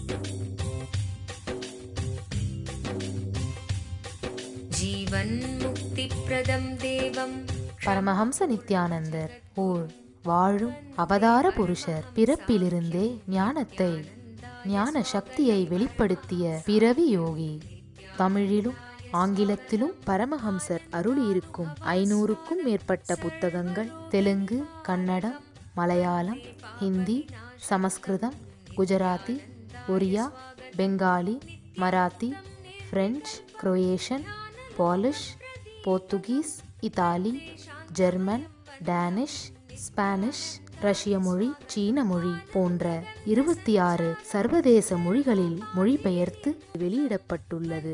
जीवन्मुक्तिप्रदं देवं பரமஹம்ச நித்யானந்தர் ஓர் வாழும் அவதார புருஷர் பிறப்பிலிருந்தே ஞானத்தை ஞான சக்தியை வெளிப்படுத்திய பிறவி யோகி தமிழிலும் ஆங்கிலத்திலும் பரமஹம்சர் அருளியிருக்கும் ஐநூறுக்கும் மேற்பட்ட புத்தகங்கள் Telugu Kannadam Malayalam Hindi Samskritam Gujarati Oriya Bengali Marathi French Croatian Polish Portuguese Italy German Danish Spanish ரஷ்ய மொழி சீன மொழி போன்ற இருபத்தி ஆறு சர்வதேச மொழிகளில் மொழிபெயர்த்து வெளியிடப்பட்டுள்ளது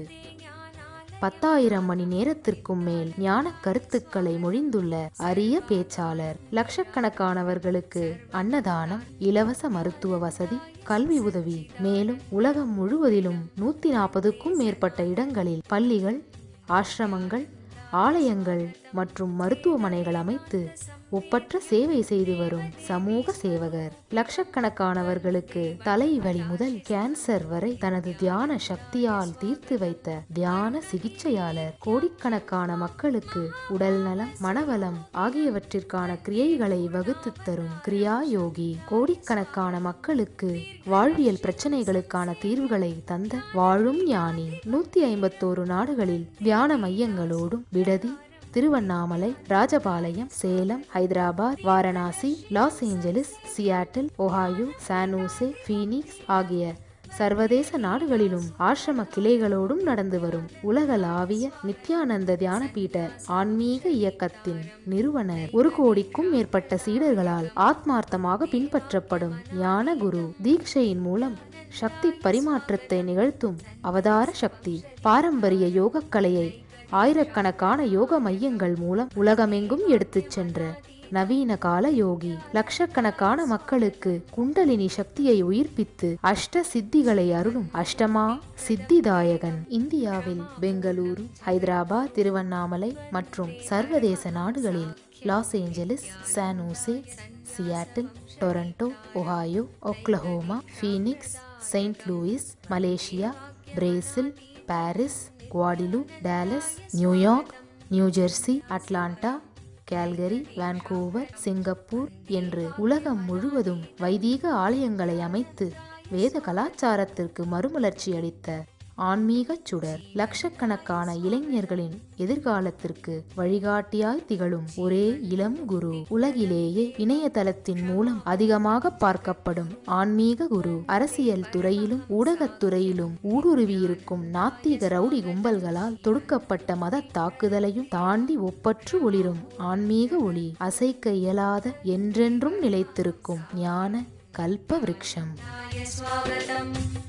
பத்தாயிரம் மணி நேரத்திற்கும் மேல் ஞான கருத்துக்களை மொழிந்துள்ள அரிய பேச்சாளர் லட்சக்கணக்கானவர்களுக்கு அன்னதானம் இலவச மருத்துவ வசதி கல்வி உதவி மேலும் உலகம் முழுவதிலும் நூத்தி நாற்பதுக்கும் மேற்பட்ட இடங்களில் பள்ளிகள் ஆசிரமங்கள் ஆலயங்கள் மற்றும் மருத்துவமனைகள் அமைத்து ஒப்பற்ற சேவை செய்து வரும் சமூக சேவகர் லட்சக்கணக்கானவர்களுக்கு தலைவலி முதல் கேன்சர் வரை தனது தியான சக்தியால் தீர்த்து வைத்த தியான சிகிச்சையாளர் கோடிக்கணக்கான மக்களுக்கு உடல் நலம் மனவளம் ஆகியவற்றிற்கான கிரியைகளை வகுத்து தரும் கிரியா யோகி கோடிக்கணக்கான மக்களுக்கு வாழ்வியல் பிரச்சனைகளுக்கான தீர்வுகளை தந்த வாழும் ஞானி நூத்தி ஐம்பத்தோரு நாடுகளில் தியான மையங்களோடும் விடுதி Tiruvannamalai Rajapalayam Salem Hyderabad Varanasi Los Angeles Seattle Ohio San Jose Phoenix ஆகிய சர்வதேச நாடுகளிலும் ஆசிரம கிளைகளோடும் நடந்து வரும் உலகளாவிய நித்யானந்த தியானபீட ஆன்மீக இயக்கத்தின் நிறுவனர் ஒரு கோடிக்கும் மேற்பட்ட சீடர்களால் ஆத்மார்த்தமாக பின்பற்றப்படும் ஞான குரு தீட்சையின் மூலம் சக்தி பரிமாற்றத்தை நிகழ்த்தும் அவதார சக்தி பாரம்பரிய யோகக்கலையை ஆயிரக்கணக்கான யோக மையங்கள் மூலம் உலகமெங்கும் எடுத்துச் சென்ற நவீன கால யோகி லட்சக்கணக்கான மக்களுக்கு குண்டலினி சக்தியை உயிர்ப்பித்து அஷ்ட சித்திகளை அருளும் அஷ்டமா சித்திதாயகன் இந்தியாவில் பெங்களூரு ஹைதராபாத் திருவண்ணாமலை மற்றும் சர்வதேச நாடுகளில் Los Angeles San Jose Seattle Toronto Ohio Oklahoma Phoenix Saint Louis Malaysia Brazil Paris Guadeloupe Dallas New York New Jersey Atlanta Calgary Vancouver Singapore என்று உலகம் முழுவதும் வைதீக ஆலயங்களை அமைத்து வேத கலாச்சாரத்திற்கு மறுமலர்ச்சி அளித்த ஆன்மீகச் சுடர் லட்சக்கணக்கான இளைஞர்களின் எதிர்காலத்திற்கு வழிகாட்டியாய் திகழும் ஒரே இளம் குரு உலகிலேயே இணையதளத்தின் மூலம் அதிகமாக பார்க்கப்படும் ஆன்மீக குரு அரசியல் துறையிலும் ஊடகத் துறையிலும் ஊடுருவியிருக்கும் நாத்திக ரவுடி கும்பல்களால் தொடுக்கப்பட்ட மத தாக்குதலையும் தாண்டி ஒப்பற்று ஒளிரும் ஆன்மீக ஒளி அசைக்க இயலாத என்றென்றும் நிலைத்திருக்கும் ஞான கல்ப விருட்சம் य स्वागतम्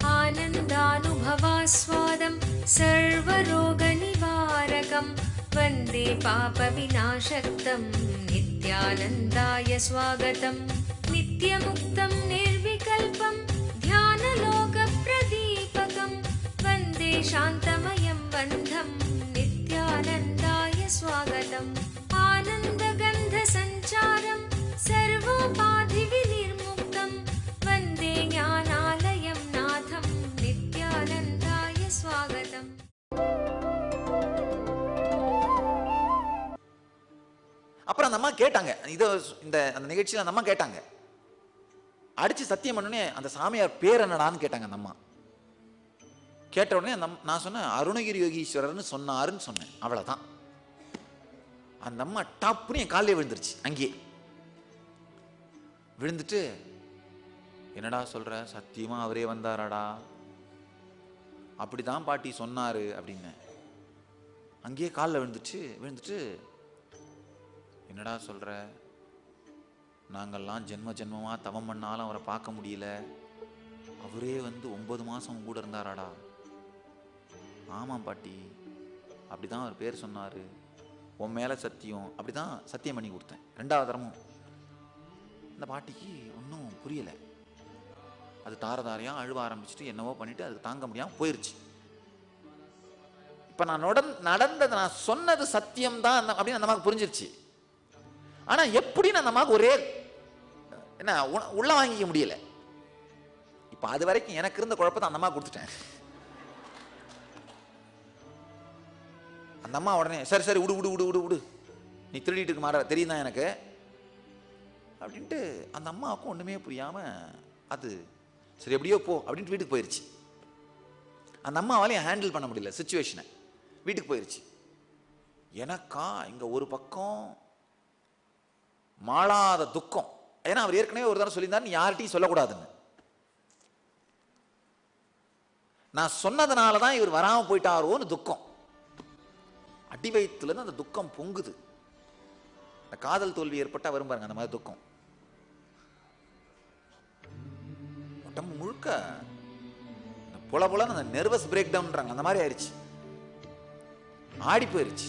आनन्दानुभवास्वादं सर्वरोगनिवारकं वन्दे पापविनाशक्तं नित्यानन्दाय स्वागतं नित्यमुक्तं निर्विकल्पं ध्यानलोकप्रदीपकं वन्दे शान्तमयं बन्धं नित्यानन्दाय स्वागतम् आनन्दगन्धसञ्चारं सर्वोपाधिविनिर्मुक्तं वन्दे ज्ञानालयं नाथं नित्यानन्दाय स्वागतम् அப்புறம் அந்த அம்மா கேட்டாங்க இதை இந்த அந்த நிகழ்ச்சியில் அந்த அம்மா கேட்டாங்க அடிச்சு சத்தியம் பண்ணோடனே அந்த சாமியார் பேர் என்னடான்னு கேட்டாங்க அந்த அம்மா கேட்ட உடனே அந்த அம்- நான் சொன்னேன் அருணகிரி யோகீஸ்வரர்னு சொன்னாருன்னு சொன்னேன் அவ்வளவுதான் அந்த அம்மா டப்புன்னு என் காலிலே விழுந்துருச்சு அங்கேயே விழுந்துட்டு என்னடா சொல்ற சத்தியமா அவரே வந்தாராடா அப்படிதான் பாட்டி சொன்னாரு அப்படின்னு அங்கேயே காலில் விழுந்துச்சு விழுந்துட்டு என்னடா சொல்ற நாங்கெல்லாம் ஜென்ம ஜென்மமா தவம் பண்ணாலும் அவரை பார்க்க முடியல அவரே வந்து ஒன்பது மாசம் உன் கூட இருந்தாராடா ஆமாம் பாட்டி அப்படிதான் அவர் பேர் சொன்னாரு உன் மேல சத்தியம் அப்படிதான் சத்தியம் பண்ணி கொடுத்தேன் ரெண்டாவது தரமும் இந்த பாட்டிக்கு ஒன்றும் புரியல அது தாரதாரையா அழுவ ஆரம்பிச்சுட்டு என்னவோ பண்ணிட்டு அதுக்கு தாங்க முடியாம போயிருச்சு இப்ப நான் நடந் நடந்தது நான் சொன்னது சத்தியம் தான் அப்படின்னு அந்த அம்மாவுக்கு புரிஞ்சிருச்சு ஆனா எப்படி நான் அந்த அம்மாவுக்கு ஒரே என்ன உண- உள்ள வாங்கிக்க முடியல இப்போ அது வரைக்கும் எனக்கு இருந்த குழப்பத்தை அந்த அம்மா கொடுத்துட்டேன் அந்த அம்மா உடனே சரி சரி விடு விடு விடு விடு விடு நீ திருடிட்டு இருக்க மாற தெரியும் தான் எனக்கு அப்படின்ட்டு அந்த அம்மாவுக்கும் ஒன்றுமே புரியாமல் அது சரி எப்படியோ போ அப்படின்ட்டு வீட்டுக்கு போயிடுச்சு அந்த அம்மாவாலையும் ஹேண்டில் பண்ண முடியல சுச்சுவேஷனை வீட்டுக்கு போயிடுச்சு எனக்கா இங்கே ஒரு பக்கம் மாளாத துக்கம் ஏன்னா அவர் ஏற்கனவே ஒரு தடவை சொல்லியிருந்தார் நீ யார்கிட்டையும் சொல்லக்கூடாதுன்னு நான் சொன்னதுனால தான் இவர் வராமல் போயிட்டாரோன்னு துக்கம் அடி வயிற்றுலேருந்து அந்த துக்கம் பொங்குது இந்த காதல் தோல்வி ஏற்பட்டா வரும் பாருங்க அந்த மாதிரி துக்கம் உடம்பு முழுக்க இந்த புல புலன்னு அந்த நெர்வஸ் பிரேக் டவுன்றாங்க அந்த மாதிரி ஆயிடுச்சு ஆடி போயிருச்சு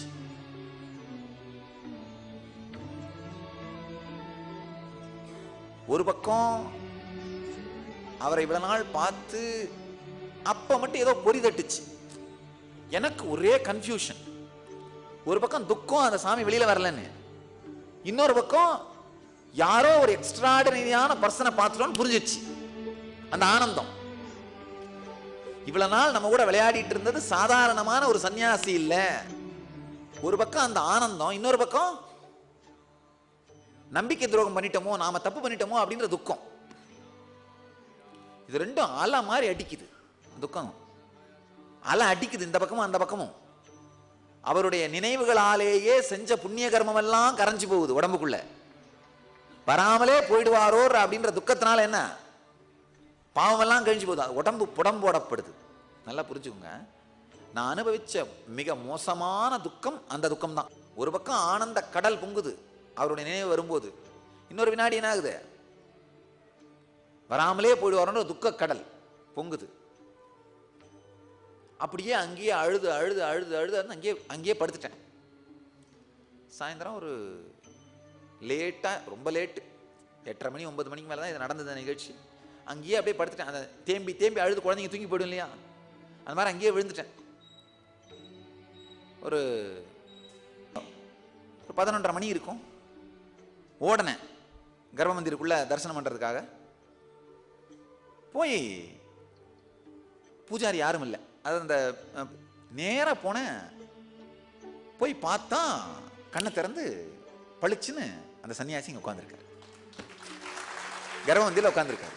ஒரு பக்கம் அவரை இவ்வளவு நாள் பார்த்து அப்ப மட்டும் ஏதோ பொறி தட்டுச்சு எனக்கு ஒரே கன்ஃபியூஷன் ஒரு பக்கம் துக்கம் அந்த சாமி வெளியில வரலன்னு இன்னொரு பக்கம் யாரோ ஒரு எக்ஸ்ட்ராடனரியான பர்சனை பார்த்துட்டோம்னு புரிஞ்சிச்சு அந்த ஆனந்தம் இவ்வளவு நாள் நம்ம கூட விளையாடிட்டு இருந்தது சாதாரணமான ஒரு சன்னியாசி இல்ல ஒரு பக்கம் அந்த ஆனந்தம் இன்னொரு பக்கம் நம்பிக்கை துரோகம் பண்ணிட்டோமோ நாம தப்பு பண்ணிட்டோமோ அப்படின்ற துக்கம் இது ரெண்டும் அலை மாதிரி அடிக்குது துக்கம் அலை அடிக்குது இந்த பக்கமும் அந்த பக்கமும் அவருடைய நினைவுகளாலேயே செஞ்ச புண்ணிய கர்மம் எல்லாம் கரைஞ்சு போகுது உடம்புக்குள்ள வராமலே போயிடுவாரோ அப்படின்ற துக்கத்தினால என்ன பாவமெல்லாம் கழிஞ்சு போகுது அது உடம்பு புடம்போடப்படுது நல்லா புரிஞ்சுக்கோங்க நான் அனுபவிச்ச மிக மோசமான துக்கம் அந்த துக்கம் தான் ஒரு பக்கம் ஆனந்த கடல் பொங்குது அவருடைய நினைவு வரும்போது இன்னொரு வினாடி என்ன ஆகுது வராமலே போயிடுவாரோன்ற ஒரு துக்க கடல் பொங்குது அப்படியே அங்கேயே அழுது அழுது அழுது அழுது அழுது அங்கேயே அங்கேயே படுத்துட்டேன் சாயந்தரம் ஒரு லேட்டாக ரொம்ப லேட்டு எட்டரை மணி ஒன்பது மணிக்கு மேலே தான் இது நடந்தது அந்த நிகழ்ச்சி அங்கேயே அப்படியே படுத்துட்டேன் அந்த தேம்பி தேம்பி அழுது குழந்தைங்க தூங்கி போயிடும் இல்லையா அந்த மாதிரி அங்கேயே விழுந்துட்டேன் ஒரு ஒரு பதினொன்றரை மணி இருக்கும் ஓடினேன் கர்ப்ப மந்திருக்குள்ள தரிசனம் பண்ணுறதுக்காக போய் பூஜாரி யாரும் இல்லை அது அந்த நேராக போனேன் போய் பார்த்தா கண்ணை திறந்து பளிச்சுன்னு அந்த சன்னியாசி இங்கே உட்காந்துருக்காரு கர்ப்பமந்திரில் உட்காந்துருக்காரு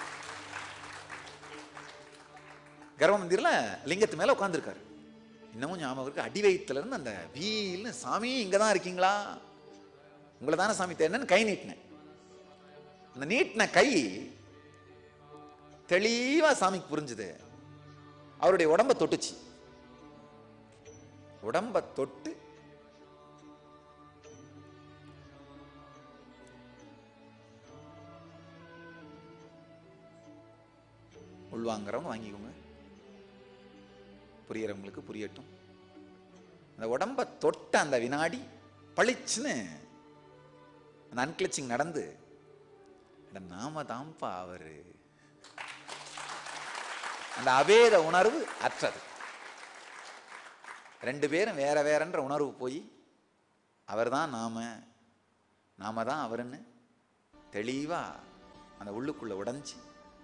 கர்ப்பமந்திரில் லிங்கத்து மேலே உட்காந்துருக்காரு இன்னமும் ஞாபகம் இருக்கு அடி வயிற்றுல இருந்து அந்த வீல்னு சாமி இங்கே தான் இருக்கீங்களா உங்களை தானே சாமி தேடினேன்னு கை நீட்டினேன் அந்த நீட்டின கை தெளிவா சாமிக்கு புரிஞ்சுது அவருடைய உடம்ப தொட்டுச்சு உடம்ப தொட்டு உள்வாங்கிறவங்க வாங்கிக்கோங்க புரியறவங்களுக்கு புரியட்டும் அந்த உடம்ப தொட்ட அந்த வினாடி பளிச்சுன்னு அந்த அன்கிளச்சிங் நடந்து அட நாம தான்ப்பா அவரு அந்த அபேத உணர்வு அற்றது ரெண்டு பேரும் வேற வேறன்ற உணர்வு போய் அவர்தான் நாம நாம தான் அவருன்னு தெளிவா அந்த உள்ளுக்குள்ள உடைஞ்சு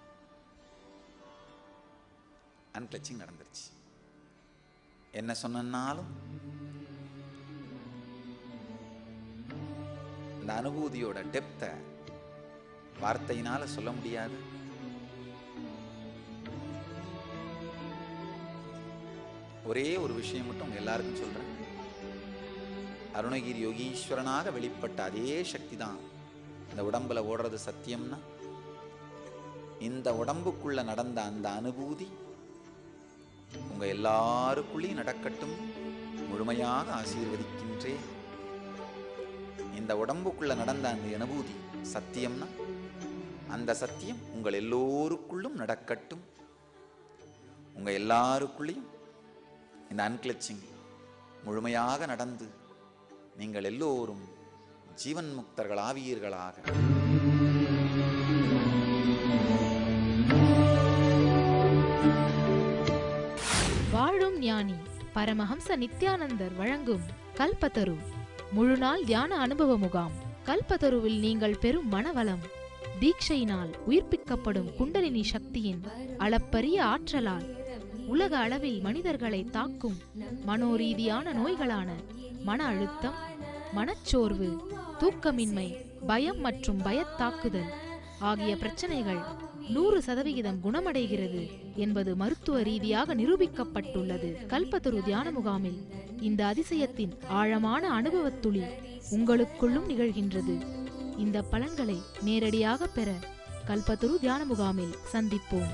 அன்கிளச்சிங் நடந்துருச்சு என்ன சொன்னாலும் இந்த அனுபூதியோட டெப்த்தை வார்த்தையினால சொல்ல முடியாது ஒரே ஒரு விஷயம் மட்டும் உங்க எல்லாருக்கும் சொல்றேன் அருணகிரி யோகீஸ்வரனாக வெளிப்பட்ட அதே சக்தி தான் இந்த உடம்புல ஓடுறது சத்தியம்னா இந்த உடம்புக்குள்ள நடந்த அந்த அனுபூதி உங்க எல்லாருக்குள்ளேயும் நடக்கட்டும் முழுமையாக ஆசீர்வதிக்கின்றேன் இந்த உடம்புக்குள்ள நடந்த அந்த அனுபூதி சத்தியம்னா அந்த சத்தியம் உங்கள் எல்லோருக்குள்ளும் நடக்கட்டும் உங்க எல்லாருக்குள்ளேயும் இந்த அன்கிளச்சிங் முழுமையாக நடந்து நீங்கள் எல்லோரும் ஜீவன் முக்தர்கள் ஆவீர்களாக வாழும் ஞானி பரமஹம்ச நித்யானந்தர் வழங்கும் கல்பத்தரு முழு நாள் தியான அனுபவ முகாம் கல்பத்தருவில் நீங்கள் பெறும் மனவளம் தீட்சையினால் உயிர்ப்பிக்கப்படும் குண்டலினி சக்தியின் அளப்பரிய ஆற்றலால் உலக அளவில் மனிதர்களை தாக்கும் மனோரீதியான நோய்களான மன அழுத்தம் மனச்சோர்வு தூக்கமின்மை பயம் மற்றும் பயத்தாக்குதல் ஆகிய பிரச்சனைகள் நூறு சதவிகிதம் குணமடைகிறது என்பது மருத்துவ ரீதியாக நிரூபிக்கப்பட்டுள்ளது கல்பத்தரு தியான முகாமில் இந்த அதிசயத்தின் ஆழமான அனுபவத் துளி உங்களுக்குள்ளும் நிகழ்கின்றது இந்த பலன்களை நேரடியாக பெற கல்பத்தரு தியான முகாமில் சந்திப்போம்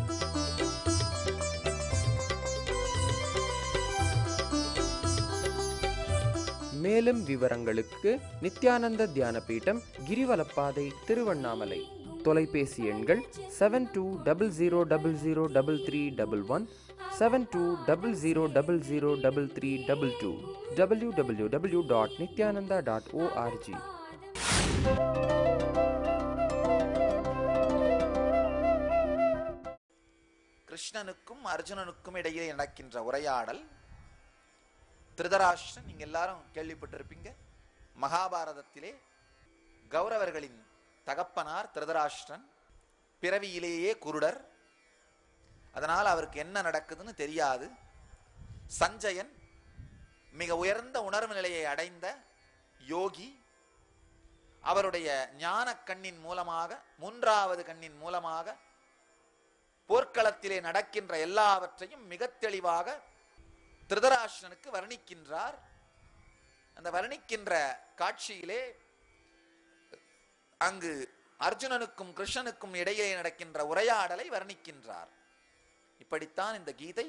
மேலும் விவரங்களுக்கு நித்யானந்த தியான பீடம் கிரிவலப்பாதை திருவண்ணாமலை தொலைபேசி எண்கள் seven two double zero double zero double three double one seven two double zero double zero double three double two W W W dot Nithyananda dot O R G கிருஷ்ணனுக்கும் அர்ஜுனனுக்கும் இடையே நடக்கின்ற உரையாடல் திருதராஷ்டிரன் நீங்க எல்லாரும் கேள்விப்பட்டிருப்பீங்க மகாபாரதத்திலே கௌரவர்களின் தகப்பனார் திருதராஷ்டிரன் பிறவியிலேயே குருடர் அதனால் அவருக்கு என்ன நடக்குதுன்னு தெரியாது சஞ்சயன் மிக உயர்ந்த உணர்வு நிலையை அடைந்த யோகி அவருடைய ஞான கண்ணின் மூலமாக மூன்றாவது கண்ணின் மூலமாக போர்க்களத்திலே நடக்கின்ற எல்லாவற்றையும் மிக தெளிவாக திருதராஷ்டிரனுக்கு வர்ணிக்கின்றார் அந்த வர்ணிக்கின்ற காட்சியிலே அங்கு அர்ஜுனனுக்கும் கிருஷ்ணனுக்கும் இடையே நடக்கின்ற உரையாடலை வர்ணிக்கின்றார் இப்படித்தான் இந்த கீதை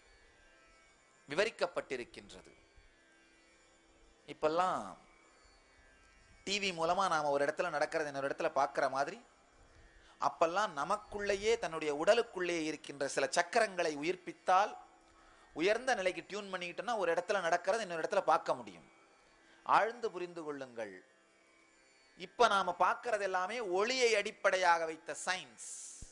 விவரிக்கப்பட்டிருக்கின்றது இப்பெல்லாம் டிவி மூலமா நாம ஒரு இடத்துல நடக்கிறது இன்னொரு இடத்துல பார்க்கிற மாதிரி அப்பெல்லாம் நமக்குள்ளேயே தன்னுடைய உடலுக்குள்ளே இருக்கின்ற சில சக்கரங்களை உயிர்ப்பித்தால் உயர்ந்த நிலைக்கு டியூன் பண்ணிக்கிட்டோம்னா ஒரு இடத்துல நடக்கிறது இன்னொரு இடத்துல பார்க்க முடியும் ஆழ்ந்து புரிந்து கொள்ளுங்கள் இப்ப நாம பார்க்கறது எல்லாமே ஒளியை அடிப்படையாக வைத்த சயின்ஸ்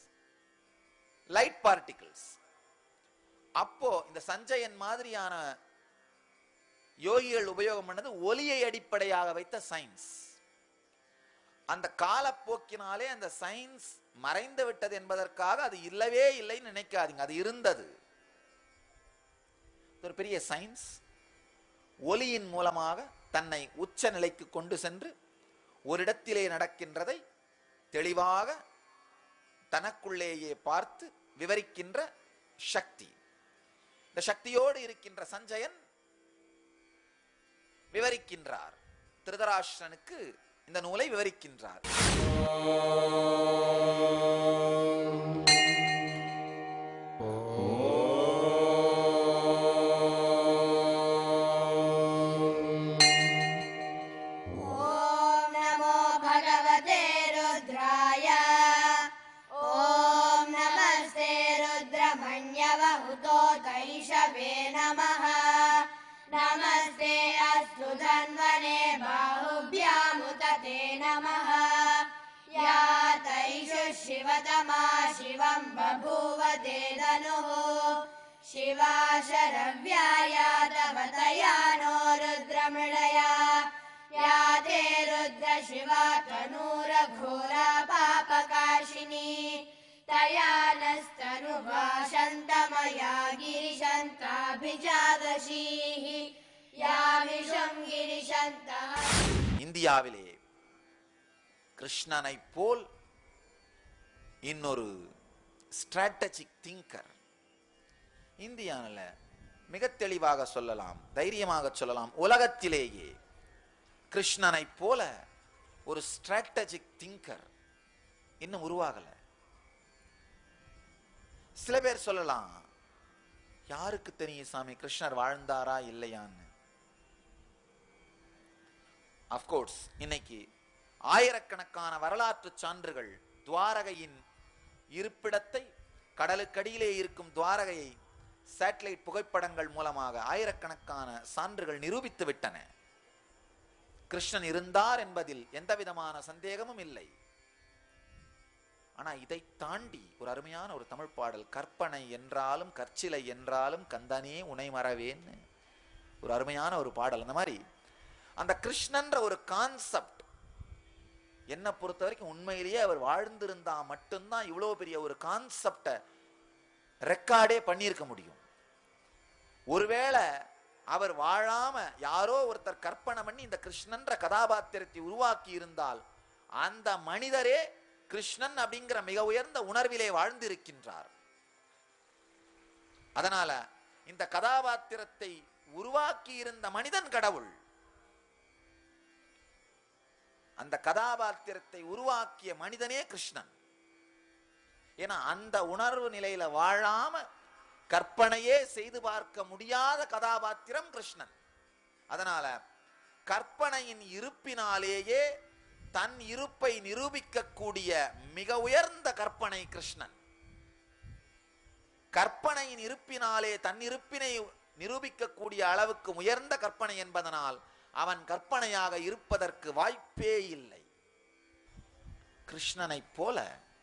லைட் பார்ட்டிகிள்ஸ் அப்போ இந்த சஞ்சயன் மாதிரியான யோகிகள் உபயோகம் பண்ணது ஒலியை அடிப்படையாக வைத்த சயின்ஸ் அந்த காலப்போக்கினாலே அந்த சயின்ஸ் மறைந்து விட்டது என்பதற்காக அது இல்லவே இல்லைன்னு நினைக்காதீங்க அது இருந்தது இது ஒரு பெரிய சயின்ஸ் ஒலியின் மூலமாக தன்னை உச்ச நிலைக்கு கொண்டு சென்று ஒரு இடத்திலே நடக்கின்றதை தெளிவாக தனக்குள்ளேயே பார்த்து விவரிக்கின்ற சக்தி இந்த சக்தியோடு இருக்கின்ற சஞ்சயன் விவரிக்கின்றார் திருதராஷ்டிரனுக்கு இந்த நூலை விவரிக்கின்றார் ॐ नमो भगवते रुद्राय ॐ नमस्ते रुद्रमण्यवहुतो कैशवे नमः नमस्ते अस्तु धन्वने बाहुभ्यामुतते नमः या तैषु शिवतमा शिवं बभूव ते धनुः शिवा शरव्याया तव तया नो रुद्रमृडया या ते रुद्र शिवा तनूरघोरा पापकाशिनी तया नस्तनुभाषन्तमया गिरिशन्ताभिजादशीः यामिषं गिरिशन्तः இந்தியாவிலே கிருஷ்ணனை போல் இன்னொரு ஸ்ட்ராட்டஜிக் திங்கர் இந்தியாவில் மிக தெளிவாக சொல்லலாம் தைரியமாக சொல்லலாம் உலகத்திலேயே கிருஷ்ணனை போல ஒரு ஸ்ட்ராட்டஜிக் திங்கர் இன்னும் உருவாகல சில பேர் சொல்லலாம் யாருக்கு தெரியும் சாமி கிருஷ்ணர் வாழ்ந்தாரா இல்லையான்னு அஃப்கோர்ஸ் இன்னைக்கு ஆயிரக்கணக்கான வரலாற்று சான்றுகள் துவாரகையின் இருப்பிடத்தை கடலுக்கடியிலே இருக்கும் துவாரகையை சேட்டலைட் புகைப்படங்கள் மூலமாக ஆயிரக்கணக்கான சான்றுகள் நிரூபித்து விட்டன கிருஷ்ணன் இருந்தார் என்பதில் எந்த விதமான சந்தேகமும் இல்லை ஆனா இதை தாண்டி ஒரு அருமையான ஒரு தமிழ் பாடல் கற்பனை என்றாலும் கற்சிலை என்றாலும் கந்தனே உனை மறவேன்னு ஒரு அருமையான ஒரு பாடல் அந்த மாதிரி அந்த கிருஷ்ணன்ற ஒரு கான்செப்ட் என்னை பொறுத்த வரைக்கும் உண்மையிலேயே அவர் வாழ்ந்திருந்தா மட்டும்தான் இவ்வளோ பெரிய ஒரு கான்செப்டை ரெக்கார்டே பண்ணியிருக்க முடியும் ஒருவேளை அவர் வாழாம யாரோ ஒருத்தர் கற்பனை பண்ணி இந்த கிருஷ்ணன்ற கதாபாத்திரத்தை உருவாக்கி இருந்தால் அந்த மனிதரே கிருஷ்ணன் அப்படிங்கிற மிக உயர்ந்த உணர்விலே வாழ்ந்திருக்கின்றார் அதனால இந்த கதாபாத்திரத்தை உருவாக்கி இருந்த மனிதன் கடவுள் அந்த கதாபாத்திரத்தை உருவாக்கிய மனிதனே கிருஷ்ணன் ஏன்னா அந்த உணர்வு நிலையில வாழாம கற்பனையே செய்து பார்க்க முடியாத கதாபாத்திரம் கிருஷ்ணன் அதனால கற்பனையின் இருப்பினாலேயே தன் இருப்பை நிரூபிக்கக்கூடிய மிக உயர்ந்த கற்பனை கிருஷ்ணன் கற்பனையின் இருப்பினாலே தன் இருப்பினை நிரூபிக்கக்கூடிய அளவுக்கு உயர்ந்த கற்பனை என்பதனால் அவன் கற்பனையாக இருப்பதற்கு வாய்ப்பே இல்லை கிருஷ்ணனைப் போல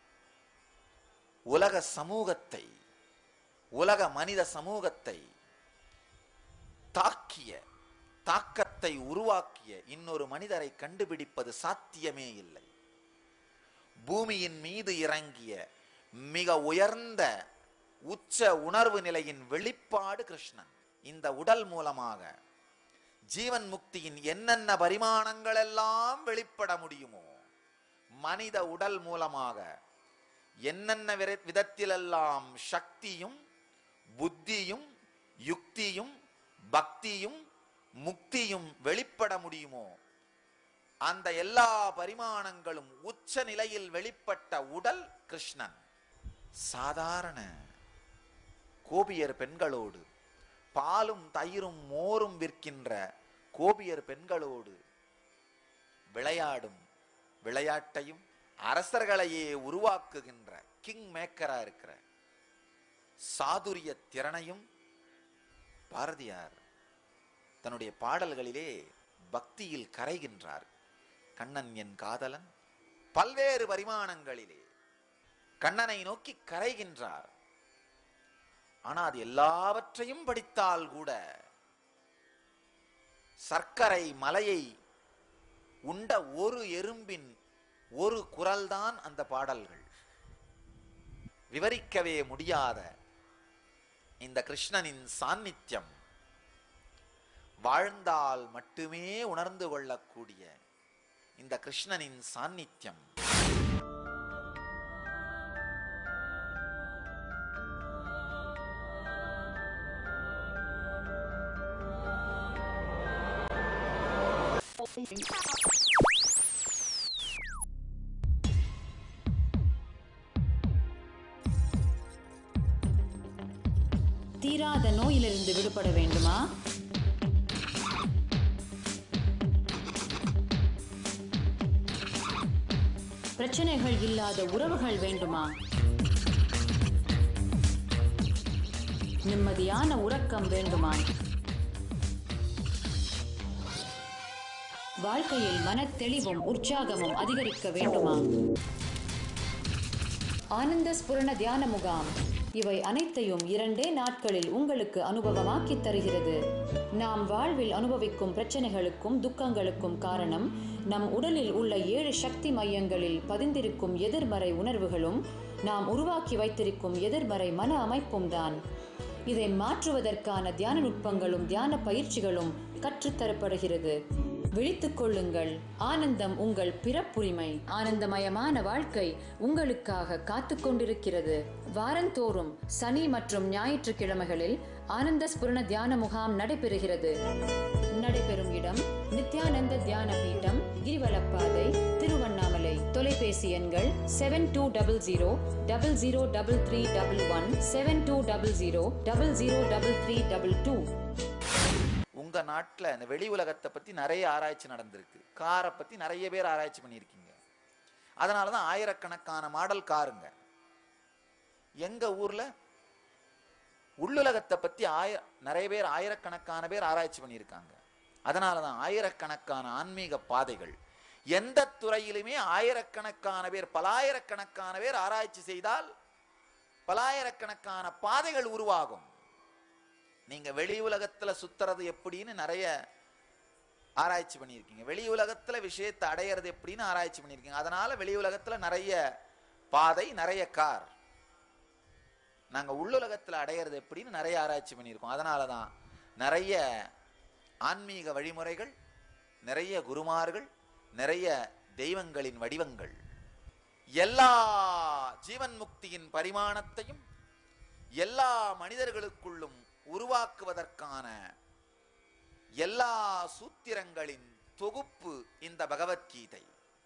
உலக சமூகத்தை உலக மனித சமூகத்தை தாக்கிய தாக்கத்தை உருவாக்கிய இன்னொரு மனிதரை கண்டுபிடிப்பது சாத்தியமே இல்லை பூமியின் மீது இறங்கிய மிக உயர்ந்த உச்ச உணர்வு நிலையின் வெளிப்பாடு கிருஷ்ணன் இந்த உடல் மூலமாக ஜீவன் முக்தியின் என்னென்ன பரிமாணங்கள் எல்லாம் வெளிப்பட முடியுமோ மனித உடல் மூலமாக என்னென்ன விர- விதத்திலெல்லாம் சக்தியும் புத்தியும் யுக்தியும் பக்தியும் முக்தியும் வெளிப்பட முடியுமோ அந்த எல்லா பரிமாணங்களும் உச்ச நிலையில் வெளிப்பட்ட உடல் கிருஷ்ணன் சாதாரண கோபியர் பெண்களோடு பாலும் தயிரும் மோரும் விற்கின்ற கோபியர் பெண்களோடு விளையாடும் விளையாட்டையும் அரசர்களையே உருவாக்குகின்ற கிங் மேக்கரா இருக்கிற சாதுரிய திறனையும் பாரதியார் தன்னுடைய பாடல்களிலே பக்தியில் கரைகின்றார் கண்ணன் என் காதலன் பல்வேறு பரிமாணங்களிலே கண்ணனை நோக்கி கரைகின்றார் ஆனா அது எல்லாவற்றையும் படித்தால் கூட சர்க்கரை மலையை உண்ட ஒரு எறும்பின் ஒரு குரல்தான் அந்த பாடல்கள் விவரிக்கவே முடியாத இந்த கிருஷ்ணனின் சாநித்தியம் வாழ்ந்தால் மட்டுமே உணர்ந்து கொள்ளக்கூடிய இந்த கிருஷ்ணனின் சாநித்தியம் தீராத நோயிலிருந்து விடுபட வேண்டுமா பிரச்சனைகள் இல்லாத உறவுகள் வேண்டுமா நிம்மதியான உறக்கம் வேண்டுமா வாழ்க்கையில் மனத்தெளிவும் உற்சாகமும் அதிகரிக்க வேண்டுமா ஆனந்த ஸ்புரண தியான முகாம் இவை அனைத்தையும் இரண்டே நாட்களில் உங்களுக்கு அனுபவமாக்கித் தருகிறது நாம் வாழ்வில் அனுபவிக்கும் பிரச்சனைகளுக்கும் துக்கங்களுக்கும் காரணம் நம் உடலில் உள்ள ஏழு சக்தி மையங்களில் பதிந்திருக்கும் எதிர்மறை உணர்வுகளும் நாம் உருவாக்கி வைத்திருக்கும் எதிர்மறை மன அமைப்பும் தான் இதை மாற்றுவதற்கான தியான நுட்பங்களும் தியான பயிற்சிகளும் கற்றுத்தரப்படுகிறது விழித்துக் கொள்ளுங்கள் ஆனந்தம் உங்கள் பிறப்புரிமை ஆனந்தமயமான வாழ்க்கை உங்களுக்காக காத்து கொண்டிருக்கிறது வாரந்தோறும் சனி மற்றும் ஞாயிற்றுக்கிழமைகளில் ஆனந்த ஸ்புரண தியான முகாம் நடைபெறுகிறது நடைபெறும் இடம் நித்யானந்த தியான பீட்டம் கிரிவலப்பாதை திருவண்ணாமலை தொலைபேசி எண்கள் seven two double zero double zero double three double one seven two double zero double zero double three double two உங்க நாட்டுல இந்த வெளி உலகத்தை பத்தி நிறைய ஆராய்ச்சி நடந்திருக்கு காரை பத்தி நிறைய பேர் ஆராய்ச்சி பண்ணியிருக்கீங்க அதனாலதான் ஆயிரக்கணக்கான மாடல் காருங்க எங்க ஊர்ல உள்ளுலகத்தை பத்தி ஆய நிறைய பேர் ஆயிரக்கணக்கான பேர் ஆராய்ச்சி பண்ணியிருக்காங்க அதனாலதான் ஆயிரக்கணக்கான ஆன்மீக பாதைகள் எந்த துறையிலுமே ஆயிரக்கணக்கான பேர் பலாயிரக்கணக்கான பேர் ஆராய்ச்சி செய்தால் பலாயிரக்கணக்கான பாதைகள் உருவாகும் நீங்க வெளி உலகத்துல சுத்துறது எப்படின்னு நிறைய ஆராய்ச்சி பண்ணியிருக்கீங்க வெளி உலகத்துல விஷயத்தை அடையிறது எப்படின்னு ஆராய்ச்சி பண்ணியிருக்கீங்க அதனால வெளி உலகத்துல நிறைய பாதை நிறைய கார் நாங்க உள்ளுலகத்துல அடையிறது எப்படின்னு நிறைய ஆராய்ச்சி பண்ணியிருக்கோம் அதனால தான் நிறைய ஆன்மீக வழிமுறைகள் நிறைய குருமார்கள் நிறைய தெய்வங்களின் வடிவங்கள் எல்லா ஜீவன் முக்தியின் பரிமாணத்தையும் எல்லா மனிதர்களுக்குள்ளும் உருவாக்குவதற்கான எல்லா சூத்திரங்களின் தொகுப்பு இந்த பகவத்கீதை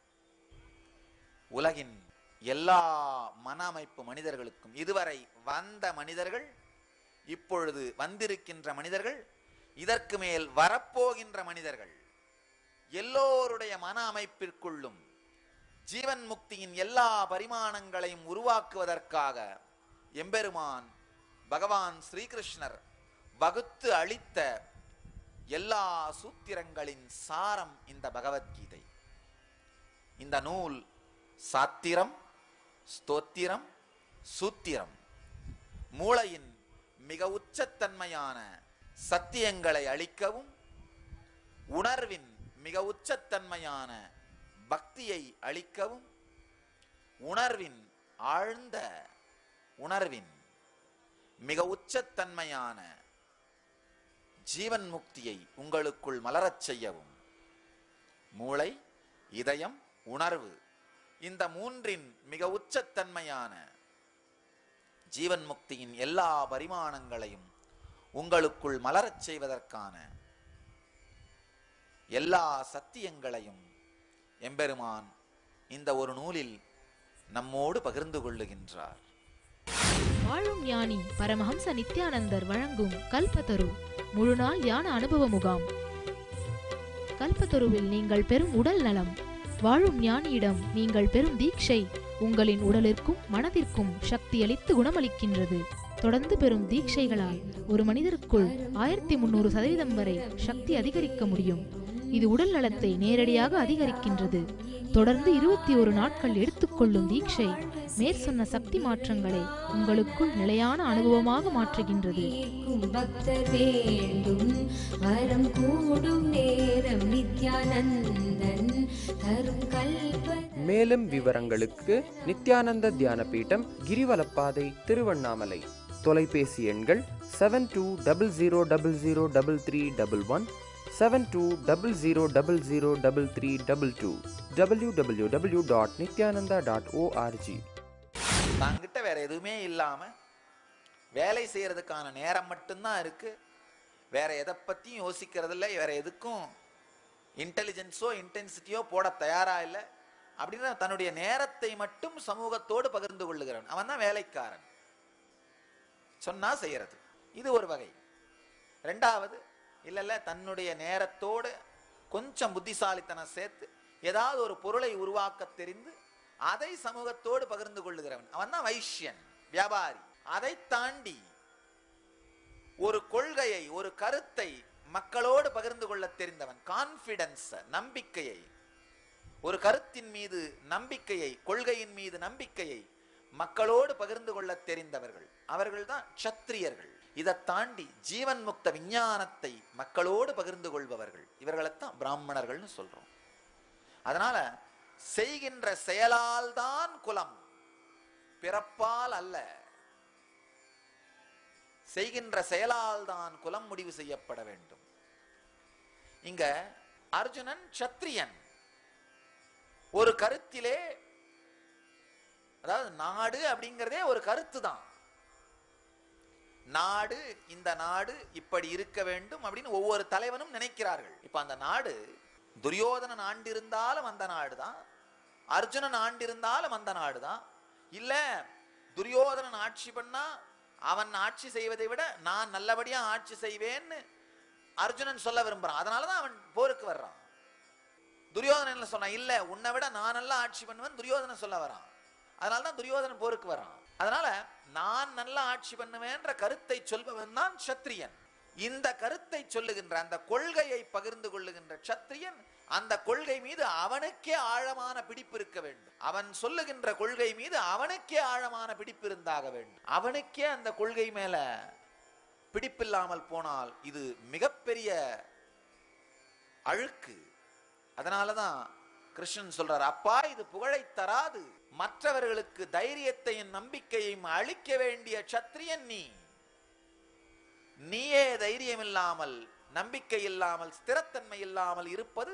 உலகின் எல்லா மன அமைப்பு மனிதர்களுக்கும் இதுவரை வந்த மனிதர்கள் இப்பொழுது வந்திருக்கின்ற மனிதர்கள் இதற்கு மேல் வரப்போகின்ற மனிதர்கள் எல்லோருடைய மன அமைப்பிற்குள்ளும் ஜீவன் முக்தியின் எல்லா பரிமாணங்களையும் உருவாக்குவதற்காக எம்பெருமான் பகவான் ஸ்ரீகிருஷ்ணர் வகுத்து அளித்த எல்லா சூத்திரங்களின் சாரம் இந்த பகவத்கீதை இந்த நூல் சாத்திரம் ஸ்தோத்திரம் சூத்திரம் மூளையின் மிக உச்சத்தன்மையான சத்தியங்களை அளிக்கவும் உணர்வின் மிக உச்சத்தன்மையான பக்தியை அளிக்கவும் உணர்வின் ஆழ்ந்த உணர்வின் மிக உச்சத்தன்மையான ஜீவன் முக்தியை உங்களுக்குள் மலரச் செய்யவும் மூளை இதயம் உணர்வு இந்த மூன்றின் மிக உச்சத்தன்மையான ஜீவன் முக்தியின் எல்லா பரிமாணங்களையும் உங்களுக்குள் மலரச் செய்வதற்கான எல்லா சத்தியங்களையும் எம்பெருமான் இந்த ஒரு நூலில் நம்மோடு பகிர்ந்து கொள்ளுகின்றார் வாழும் ஞானி பரமஹம்ச நித்யானந்தர் வழங்கும் கல்பத்தரு முழுநாள் தியான அனுபவ முகாம் கல்பத்தருவில் நீங்கள் பெறும் உடல் நலம் வாழும் ஞானியிடம் நீங்கள் பெறும் தீட்சை உங்களின் உடலிற்கும் மனதிற்கும் சக்தியளித்து குணமளிக்கின்றது தொடர்ந்து பெறும் தீட்சைகளால் ஒரு மனிதருக்குள் ஆயிரத்தி முன்னூறு சதவீதம் வரை சக்தி அதிகரிக்க முடியும் இது உடல் நலத்தை நேரடியாக அதிகரிக்கின்றது தொடர்ந்து இருபத்தி ஒரு நாட்கள் எடுத்துக்கொள்ளும் தீட்சை மேற்சொன்ன சக்தி மாற்றங்களை உங்களுக்குள் நிலையான அனுபவமாக மாற்றுகின்றது கேட்கும் பக்தர் வேண்டும் வரம் கூடும் நேரம் நித்யானந்தன் தரும் கல்ப மேலும் விவரங்களுக்கு நித்யானந்த தியான பீடம் கிரிவலப்பாதை திருவண்ணாமலை தொலைபேசி எண்கள் seven two double zero double zero double three double one seven two double zero double zero double three double two W W W dot Nithyananda dot O R G தாங்கிட்ட வேற எதுவுமே இல்லாம வேலை செய்யறதுக்கான நேரம் மட்டும்தான் இருக்கு வேற எதை பத்தியும் யோசிக்கிறது இல்லை வேற எதுக்கும் இன்டெலிஜென்ஸோ இன்டென்சிட்டியோ போட தயாரா இல்லை அப்படின்னு தன்னுடைய நேரத்தை மட்டும் சமூகத்தோடு பகிர்ந்து கொள்ளுகிறவன் அவன் தான் வேலைக்காரன் சொன்னா செய்யறது இது ஒரு வகை ரெண்டாவது இல்ல இல்ல தன்னுடைய நேரத்தோடு கொஞ்சம் புத்திசாலித்தனம் சேர்த்து ஏதாவது ஒரு பொருளை உருவாக்க தெரிந்து அதை சமூகத்தோடு பகிர்ந்து கொள்ளுகிறவன் அவன் தான் வைஷ்யன் வியாபாரி அதை தாண்டி ஒரு கொள்கையை ஒரு கருத்தை மக்களோடு பகிர்ந்து கொள்ள தெரிந்தவன் கான்பிடன்ஸ் நம்பிக்கையை ஒரு கருத்தின் மீது நம்பிக்கையை கொள்கையின் மீது நம்பிக்கையை மக்களோடு பகிர்ந்து கொள்ள தெரிந்தவர்கள் அவர்கள் தான் க்ஷத்திரியர்கள் இதை தாண்டி ஜீவன் முக்த விஞ்ஞானத்தை மக்களோடு பகிர்ந்து கொள்பவர்கள் இவர்களைத்தான் பிராமணர்கள்னு சொல்றோம் அதனால செய்கின்ற செயலால் தான் குலம் பிறப்பால் அல்ல செய்கின்ற செயலால் தான் குலம் முடிவு செய்யப்பட வேண்டும் இங்க அர்ஜுனன் சத்திரியன் ஒரு கருத்திலே அதாவது நாடு அப்படிங்கிறதே ஒரு கருத்து தான் நாடு இந்த நாடு இப்படி இருக்க வேண்டும் அப்படின்னு ஒவ்வொரு தலைவனும் நினைக்கிறார்கள் இப்ப அந்த நாடு துரியோதனன் ஆண்டிருந்தாலும் அந்த நாடு தான் அர்ஜுனன் ஆண்டிருந்தாலும் அந்த நாடு தான் இல்ல துரியோதனன் ஆட்சி பண்ணா அவன் ஆட்சி செய்வதை விட நான் நல்லபடியா ஆட்சி செய்வேன்னு அர்ஜுனன் சொல்ல விரும்புறான் அதனாலதான் அவன் போருக்கு வர்றான் துரியோதனன் என்ன சொன்னான் இல்ல உன்னை விட நான் நல்லா ஆட்சி பண்ணுவேன் துரியோதனன் சொல்ல வரான் அதனால தான் துரியோதனன் போருக்கு வரான் அதனால நான் நல்லா ஆட்சி பண்ணுவேன்ற கருத்தை சொல்பவன் தான் சத்திரியன் இந்த கருத்தை சொல்லுகின்ற அந்த கொள்கையை பகிர்ந்து கொள்ளுகின்ற சத்திரியன் அந்த கொள்கை மீது அவனுக்கே ஆழமான பிடிப்பு இருக்க வேண்டும் அவன் சொல்லுகின்ற கொள்கை மீது அவனுக்கே ஆழமான பிடிப்பு இருந்தாக வேண்டும் அவனுக்கே அந்த கொள்கை மேல பிடிப்பில்லாமல் போனால் இது மிகப்பெரிய அழுக்கு அதனால தான் கிருஷ்ணன் சொல்றார் அப்பா இது புகழை தராது மற்றவர்களுக்கு தைரியத்தையும் நம்பிக்கையும் அளிக்க வேண்டிய சத்திரியன் நீ நீயே தைரியம் இல்லாமல் நம்பிக்கை இல்லாமல் ஸ்திரத்தன்மை இல்லாமல் இருப்பது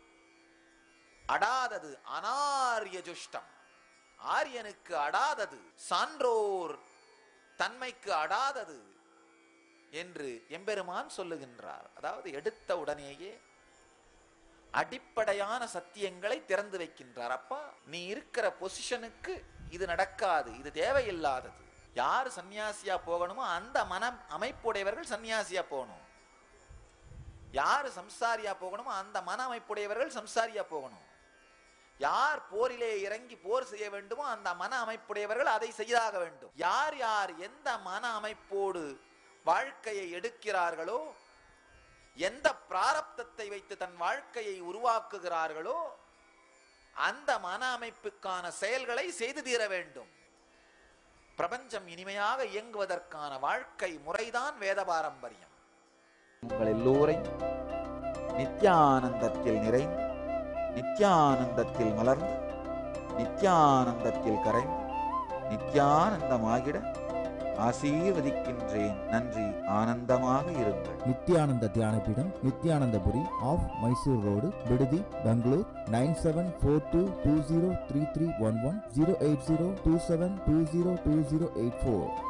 அடாதது அனாரிய ஜுஷ்டம் ஆரியனுக்கு அடாதது சான்றோர் தன்மைக்கு அடாதது என்று எம்பெருமான் சொல்லுகின்றார் அதாவது எடுத்த உடனேயே அடிப்படையான சத்தியங்களை திறந்து வைக்கின்றார் அப்பா நீ இருக்கிற பொசிஷனுக்கு இது நடக்காது இது தேவையில்லாதது யார் சன்னியாசியா போகணுமோ அந்த மன அமைப்புடையவர்கள் சன்னியாசியா போகணும் யார் சம்சாரியா போகணுமோ அந்த மன அமைப்புடையவர்கள் சம்சாரியா போகணும் யார் போரிலே இறங்கி போர் செய்ய வேண்டுமோ அந்த மன அமைப்புடையவர்கள் அதை செய்தாக வேண்டும் யார் யார் எந்த மன அமைப்போடு வாழ்க்கையை எடுக்கிறார்களோ எந்த பிராரப்தத்தை வைத்து தன் வாழ்க்கையை உருவாக்குகிறார்களோ அந்த மன அமைப்புக்கான செயல்களை செய்து தீர வேண்டும் பிரபஞ்சம் இனிமையாக இயங்குவதற்கான வாழ்க்கை முறைதான் வேத பாரம்பரியம் உங்கள் எல்லோரையும் நித்யானந்தத்தில் நிறைந்து நித்யானந்தத்தில் மலர்ந்து நித்யானந்தத்தில் கரைந்து நித்யானந்தமாகிட ஆசீர்வதிக்கின்றேன் நன்றி ஆனந்தமாக இருங்கள் Nithyananda Dhyanapeetam Nithyanandapuri off Mysore road Bidadi Bengaluru nine seven four two two zero three three one one zero eight zero two seven two zero two zero eight four